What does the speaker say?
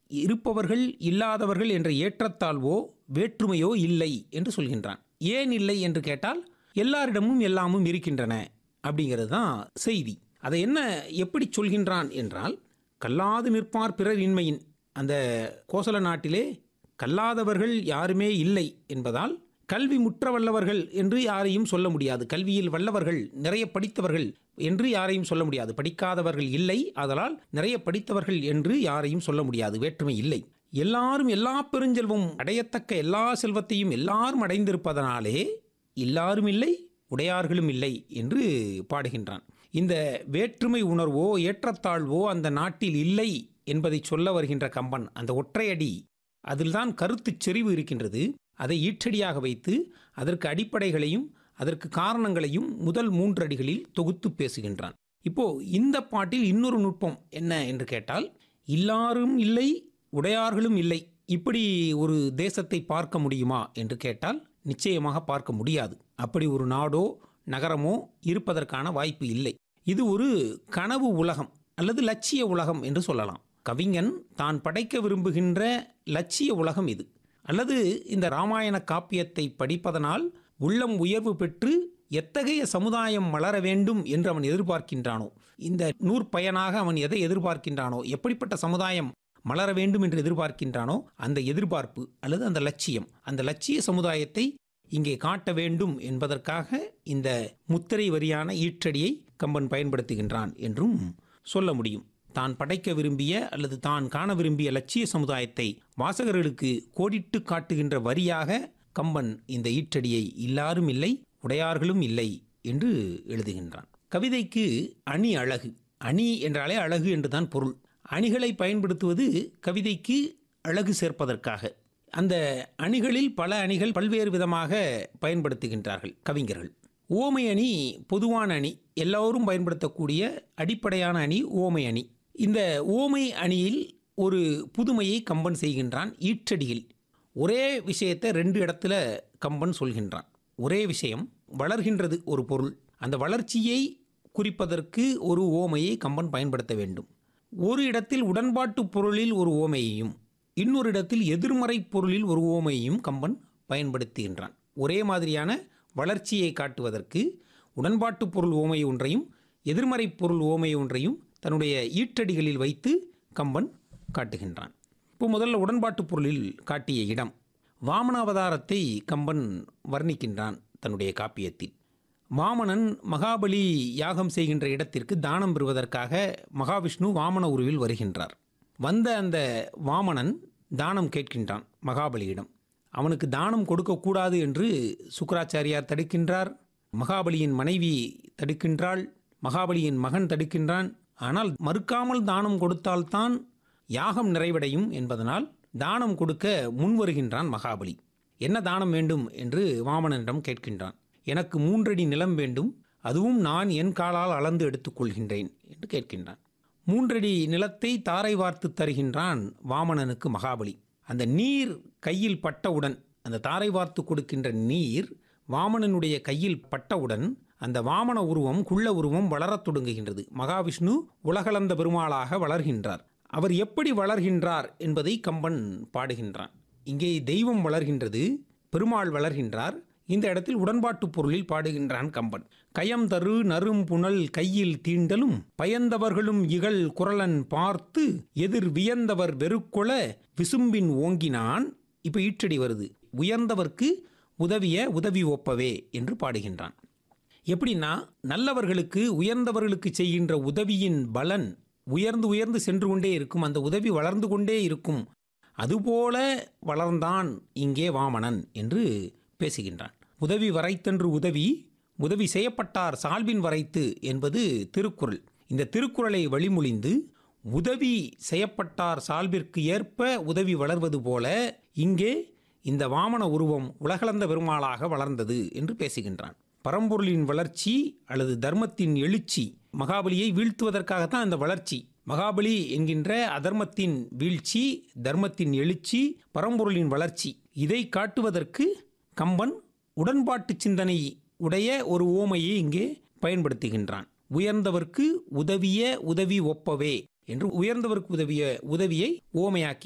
இருப்பவர்கள் இல்லாதவர்கள் என்ற ஏற்றத்தாழ்வோ வேற்றுமையோ இல்லை என்று சொல்கின்றான் ஏன் இல்லை என்று கேட்டால் எல்லாரிடமும் எல்லாமும் இருக்கின்றன அப்படிங்கிறது தான் செய்தி அதை என்ன எப்படி சொல்கின்றான் என்றால் கல்லாது நிற்பார் பிறர் இன்மையின் அந்த கோசல நாட்டிலே கல்லாதவர்கள் யாருமே இல்லை என்பதால் கல்வி முற்ற வல்லவர்கள் என்று யாரையும் சொல்ல முடியாது கல்வியில் வல்லவர்கள் நிறைய படித்தவர்கள் என்று யாரையும் சொல்ல முடியாது படிக்காதவர்கள் இல்லை அதனால் நிறைய படித்தவர்கள் என்று யாரையும் சொல்ல முடியாது வேற்றுமை இல்லை எல்லாரும் எல்லா பெருஞ்செல்வம் அடையத்தக்க எல்லா செல்வத்தையும் எல்லாரும் அடைந்திருப்பதனாலே எல்லாரும் இல்லை உடையார்களும் இல்லை என்று பாடுகின்றான் இந்த வேற்றுமை உணர்வோ ஏற்றத்தாழ்வோ அந்த நாட்டில் இல்லை என்பதை சொல்ல வருகின்ற கம்பன் அந்த ஒற்றையடி அதில்தான் கருத்துச் செறிவு இருக்கின்றது அதை ஈற்றடியாக வைத்து அதற்கு அடிப்படைகளையும் அதற்கு காரணங்களையும் முதல் மூன்று அடிகளில் தொகுத்து பேசுகின்றான் இப்போ இந்த பாட்டில் இன்னொரு நுட்பம் என்ன என்று கேட்டால் எல்லாரும் இல்லை உடையார்களும் இல்லை இப்படி ஒரு தேசத்தை பார்க்க முடியுமா என்று கேட்டால் நிச்சயமாக பார்க்க முடியாது அப்படி ஒரு நாடோ நகரமோ இருப்பதற்கான வாய்ப்பு இல்லை இது ஒரு கனவு உலகம் அல்லது லட்சிய உலகம் என்று சொல்லலாம் கவிஞன் தான் படைக்க விரும்புகின்ற லட்சிய உலகம் இது அல்லது இந்த ராமாயண காப்பியத்தை படிப்பதனால் உள்ளம் உயர்வு பெற்று எத்தகைய சமுதாயம் வளர வேண்டும் என்று அவன் எதிர்பார்க்கின்றானோ இந்த நூற்பயனாக அவன் எதை எதிர்பார்க்கின்றானோ எப்படிப்பட்ட சமுதாயம் மலர வேண்டும் என்று எதிர்பார்க்கின்றானோ அந்த எதிர்பார்ப்பு அல்லது அந்த லட்சியம் அந்த லட்சிய சமுதாயத்தை இங்கே காட்ட வேண்டும் என்பதற்காக இந்த முத்திரை வரியான ஈற்றடியை கம்பன் பயன்படுத்துகின்றான் என்றும் சொல்ல முடியும் தான் படைக்க விரும்பிய அல்லது தான் காண விரும்பிய லட்சிய சமுதாயத்தை வாசகர்களுக்கு கோடிட்டு காட்டுகின்ற வரியாக கம்பன் இந்த ஈற்றடியை இல்லாரும் இல்லை உடையார்களும் இல்லை என்று எழுதுகின்றான் கவிதைக்கு அணி அழகு அணி என்றாலே அழகு என்றுதான் பொருள் அணிகளை பயன்படுத்துவது கவிதைக்கு அழகு சேர்ப்பதற்காக அந்த அணிகளில் பல அணிகள் பல்வேறு விதமாக பயன்படுத்துகின்றார்கள் கவிஞர்கள் ஓமை அணி பொதுவான அணி எல்லோரும் பயன்படுத்தக்கூடிய அடிப்படையான அணி ஓமை அணி இந்த ஓமை அணியில் ஒரு புதுமையை கம்பன் செய்கின்றான் ஈற்றடியில் ஒரே விஷயத்தை ரெண்டு இடத்துல கம்பன் சொல்கின்றான் ஒரே விஷயம் வளர்கின்றது ஒரு பொருள் அந்த வளர்ச்சியை குறிப்பதற்கு ஒரு ஓமையை கம்பன் பயன்படுத்த வேண்டும் ஒரு இடத்தில் உடன்பாட்டு பொருளில் ஒரு ஓமையையும் இன்னொரு இடத்தில் எதிர்மறை பொருளில் ஒரு ஓமையையும் கம்பன் பயன்படுத்துகின்றான் ஒரே மாதிரியான வளர்ச்சியை காட்டுவதற்கு உடன்பாட்டு பொருள் ஓமை ஒன்றையும் எதிர்மறை பொருள் ஓமை ஒன்றையும் தன்னுடைய ஈற்றடிகளில் வைத்து கம்பன் காட்டுகின்றான் இப்போ முதல்ல உடன்பாட்டு பொருளில் காட்டிய இடம் வாமனாவதாரத்தை கம்பன் வர்ணிக்கின்றான் தன்னுடைய காப்பியத்தில் வாமனன் மகாபலி யாகம் செய்கின்ற இடத்திற்கு தானம் பெறுவதற்காக மகாவிஷ்ணு வாமன உருவில் வருகின்றார் வந்த அந்த வாமனன் தானம் கேட்கின்றான் மகாபலியிடம் அவனுக்கு தானம் கொடுக்கக்கூடாது என்று சுக்கராச்சாரியார் தடுக்கின்றார் மகாபலியின் மனைவி தடுக்கின்றாள் மகாபலியின் மகன் தடுக்கின்றான் ஆனால் மறுக்காமல் தானம் கொடுத்தால்தான் யாகம் நிறைவடையும் என்பதனால் தானம் கொடுக்க முன்வருகின்றான் மகாபலி என்ன தானம் வேண்டும் என்று வாமனனிடம் கேட்கின்றான் எனக்கு மூன்றடி நிலம் வேண்டும் அதுவும் நான் என் காலால் அளந்து எடுத்துக்கொள்கின்றேன் என்று கேட்கின்றான் மூன்றடி நிலத்தை தாரை வார்த்து தருகின்றான் வாமனனுக்கு மகாபலி அந்த நீர் கையில் பட்டவுடன் அந்த தாரை வார்த்து கொடுக்கின்ற நீர் வாமனனுடைய கையில் பட்டவுடன் அந்த வாமன உருவம் குள்ள உருவம் வளரத் தொடங்குகின்றது மகாவிஷ்ணு உலகளந்த பெருமாளாக வளர்கின்றார் அவர் எப்படி வளர்கின்றார் என்பதை கம்பன் பாடுகின்றான் இங்கே தெய்வம் வளர்கின்றது பெருமாள் வளர்கின்றார் இந்த இடத்தில் உடன்பாட்டு பொருளில் பாடுகின்றான் கம்பன் கயம் தரு நரும் புனல் கையில் தீண்டலும் பயந்தவர்களும் இகழ் குரலன் பார்த்து எதிர் வியந்தவர் வெறுக்கொள விசும்பின் ஓங்கினான் இப்ப ஈற்றடி வருது உயர்ந்தவர்க்கு உதவிய உதவி ஒப்பவே என்று பாடுகின்றான் எப்படின்னா நல்லவர்களுக்கு உயர்ந்தவர்களுக்கு செய்கின்ற உதவியின் பலன் உயர்ந்து உயர்ந்து சென்று கொண்டே இருக்கும் அந்த உதவி வளர்ந்து கொண்டே இருக்கும் அதுபோல வளர்ந்தான் இங்கே வாமனன் என்று பேசுகின்றான் உதவி வரைத்தன்று உதவி உதவி செய்யப்பட்டார் சால்பின் வரைத்து என்பது திருக்குறள் இந்த திருக்குறளை வழிமொழிந்து உதவி செய்யப்பட்டார் சால்பிற்கு ஏற்ப உதவி வளர்வது போல இங்கே இந்த வாமன உருவம் உலகளந்த பெருமாளாக வளர்ந்தது என்று பேசுகின்றான் பரம்பொருளின் வளர்ச்சி அல்லது தர்மத்தின் எழுச்சி மகாபலியை வீழ்த்துவதற்காகத்தான் அந்த வளர்ச்சி மகாபலி என்கின்ற அதர்மத்தின் வீழ்ச்சி தர்மத்தின் எழுச்சி பரம்பொருளின் வளர்ச்சி இதை காட்டுவதற்கு கம்பன் உடன்பாட்டு சிந்தனை உடைய ஒரு ஓமையை இங்கே பயன்படுத்துகின்றான் உயர்ந்தவர்க்கு உதவிய உதவி ஒப்பவே என்று உயர்ந்தவருக்கு உதவிய உதவியை ஓமையாக்கி